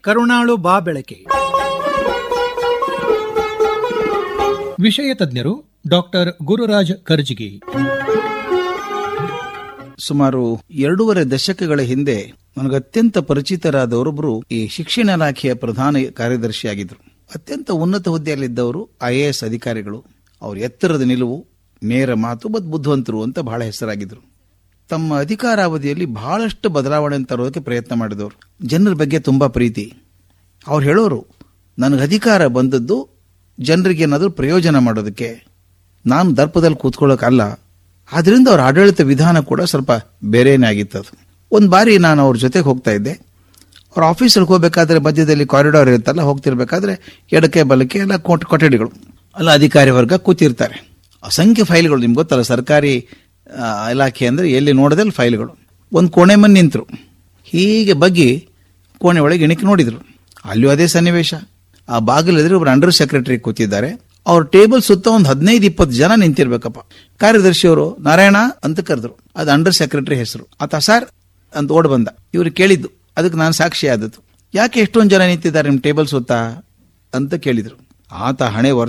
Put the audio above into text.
ಕರುಣಾಳು ಬಾ ಬೆಳಕೆ ವಿಷಯ ತಜ್ಞರು ಡಾಕ್ಟರ್ ಗುರುರಾಜ್ ಕರ್ಜಿಗಿ ಸುಮಾರು ಎರಡೂವರೆ ದಶಕಗಳ ಹಿಂದೆ ನನಗೆ ಅತ್ಯಂತ ಪರಿಚಿತರಾದವರೊಬ್ಬರು ಈ ಶಿಕ್ಷಣ ಇಲಾಖೆಯ ಪ್ರಧಾನ ಕಾರ್ಯದರ್ಶಿಯಾಗಿದ್ದರು ಅತ್ಯಂತ ಉನ್ನತ ಹುದ್ದೆಯಲ್ಲಿದ್ದವರು ಐಎಎಸ್ ಅಧಿಕಾರಿಗಳು ಅವ್ರ ಎತ್ತರದ ನಿಲುವು ನೇರ ಮಾತು ಮತ್ತು ಬುದ್ಧಿವಂತರು ಅಂತ ಬಹಳ ಹೆಸರಾಗಿದ್ದರು ತಮ್ಮ ಅಧಿಕಾರಾವಧಿಯಲ್ಲಿ ಬಹಳಷ್ಟು ಬದಲಾವಣೆ ತರೋದಕ್ಕೆ ಪ್ರಯತ್ನ ಮಾಡಿದವರು ಜನರ ಬಗ್ಗೆ ತುಂಬಾ ಪ್ರೀತಿ ಅವ್ರು ಹೇಳೋರು ನನಗೆ ಅಧಿಕಾರ ಬಂದದ್ದು ಜನರಿಗೆ ಏನಾದರೂ ಪ್ರಯೋಜನ ಮಾಡೋದಕ್ಕೆ ನಾನು ದರ್ಪದಲ್ಲಿ ಕೂತ್ಕೊಳ್ಳೋಕಲ್ಲ ಆದ್ರಿಂದ ಅವ್ರ ಆಡಳಿತ ವಿಧಾನ ಕೂಡ ಸ್ವಲ್ಪ ಬೇರೆನೇ ಆಗಿತ್ತು ಅದು ಒಂದು ಬಾರಿ ನಾನು ಅವ್ರ ಜೊತೆಗೆ ಹೋಗ್ತಾ ಇದ್ದೆ ಅವ್ರ ಆಫೀಸಲ್ಲಿ ಹೋಗ್ಬೇಕಾದ್ರೆ ಮಧ್ಯದಲ್ಲಿ ಕಾರಿಡಾರ್ ಇರುತ್ತಲ್ಲ ಹೋಗ್ತಿರ್ಬೇಕಾದ್ರೆ ಎಡಕ್ಕೆ ಬಲಕ್ಕೆ ಎಲ್ಲ ಕೋಟ್ ಕೊಠಡಿಗಳು ಅಲ್ಲ ಅಧಿಕಾರಿ ವರ್ಗ ಕೂತಿರ್ತಾರೆ ಅಸಂಖ್ಯ ಫೈಲ್ಗಳು ನಿಮ್ಗೆ ಗೊತ್ತಲ್ಲ ಸರ್ಕಾರಿ ಆ, ಇಲಾಖೆ ಅಂದ್ರೆ ಎಲ್ಲಿ ನೋಡದಲ್ಲಿ ಫೈಲ್ಗಳು ಒಂದು ಕೋಣೆ ಮನೆ ನಿಂತರು ಹೀಗೆ ಬಗ್ಗಿ ಕೋಣೆ ಒಳಗೆ ಇಣಕ್ಕೆ ನೋಡಿದ್ರು ಅಲ್ಲಿಯೂ ಅದೇ ಸನ್ನಿವೇಶ ಆ ಬಾಗಿಲಲ್ಲಿ ಒಬ್ರು ಅಂಡರ್ ಸೆಕ್ರೆಟರಿ ಕೂತಿದ್ದಾರೆ ಅವ್ರ ಟೇಬಲ್ ಸುತ್ತ ಒಂದು ಹದಿನೈದು ಇಪ್ಪತ್ತು ಜನ ನಿಂತಿರ್ಬೇಕಪ್ಪ ಕಾರ್ಯದರ್ಶಿಯವರು ನಾರಾಯಣ ಅಂತ ಕರೆದ್ರು ಅದು ಅಂಡರ್ ಸೆಕ್ರೆಟರಿ ಹೆಸರು ಆತ ಸರ್ ಅಂತ ಓಡ್ ಬಂದ ಇವ್ರು ಕೇಳಿದ್ದು ಅದಕ್ಕೆ ನಾನು ಸಾಕ್ಷಿ ಆದದ್ದು ಯಾಕೆ ಎಷ್ಟೊಂದು ಜನ ನಿಂತಿದ್ದಾರೆ ನಿಮ್ಮ ಟೇಬಲ್ ಸುತ್ತ ಅಂತ ಕೇಳಿದ್ರು ಆತ ಹಣೆ